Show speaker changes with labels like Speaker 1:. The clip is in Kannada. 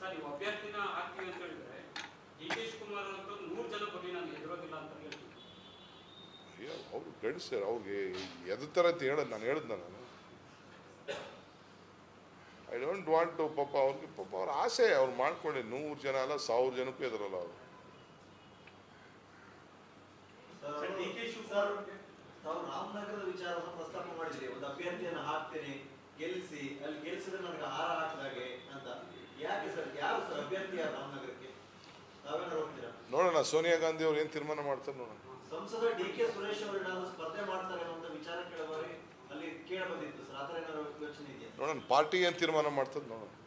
Speaker 1: ಸರ್ ನೀವು ಅಭ್ಯರ್ಥಿನ ಹಾಕ್ತೀವಿ ಅಂತ ಹೇಳಿದ್ರೆ ಡಿ ಕೆ ಶಿವಕುಮಾರ್ ಅಂತ ನೂರು ಜನ ಕೊಡಿ ನಾನು ಎದುರೋದಿಲ್ಲ ಅಂತ ಹೇಳ್ತೀನಿ
Speaker 2: ಅಯ್ಯೋ ಅವ್ರು ಗಂಡಸ್ರು ಅವ್ರಿಗೆ ಎದುತ್ತರ ಅಂತ ಹೇಳೋದು ನಾನು ಹೇಳಿದ್ನ ನಾನು ಐ ಡೋಂಟ್ ವಾಂಟ್ ಟು ಪಾಪ ಅವ್ರಿಗೆ ಪಾಪ ಅವ್ರ ಆಸೆ ಅವ್ರು ಮಾಡ್ಕೊಂಡೆ ನೂರು ಜನ ಅಲ್ಲ ಸಾವಿರ ಜನಕ್ಕೂ ಎದುರಲ್ಲ ಅವರು
Speaker 3: ಸರ್, ಡಿ ಕೆ ಶಿವಕುಮಾರ್ ಅವ್ರಿಗೆ ತಾವು ರಾಮನಗರದ ವಿಚಾರವನ್ನು ಪ್ರಸ್ತಾಪ ಮಾಡಿದ್ರಿ ಒಂದು ಅಭ್ಯರ್ಥಿಯನ್ನು ಹಾಕ್ತೇನೆ ಗೆಲ್ಲಿಸಿ ಅಲ್ಲಿ ಗೆಲ್ಲಿಸಿದ್ರೆ ನನಗೆ ಹಾರ ಹಾಕಿದಾಗೆ ಅಂತ ಯಾಕೆ ಸರ್ ಯಾರು ಸರ್ ಅಭ್ಯರ್ಥಿ ಯಾರು ರಾಮನಗರಕ್ಕೆ ತಾವೇನಾರು ಹೋಗ್ತೀರಾ
Speaker 2: ನೋಡೋಣ ಸೋನಿಯಾ ಗಾಂಧಿ ಅವ್ರು ಏನು ತೀರ್ಮಾನ ಮಾಡ್ತಾರೆ ನೋಡೋಣ
Speaker 3: ಸಂಸದ ಡಿ ಕೆ ಸುರೇಶ್ ಅವರು ಏನಾದ್ರು ಸ್ಪರ್ಧೆ ಮಾಡ್ತಾರೆ ಅನ್ನೋ ವಿಚಾರ ಕೇಳುವವರೆ ಅಲ್ಲಿ ಕೇಳ ಬಂದಿತ್ತು ಸರ್ ಆತರ ಏನಾದ್ರು ಯೋಚನೆ ಇದೆಯಾ
Speaker 2: ನೋಡೋಣ ಪಾರ್ಟಿ ಏನು ತೀರ್ಮಾನ ಮಾಡ್ತದೆ ನೋಡೋಣ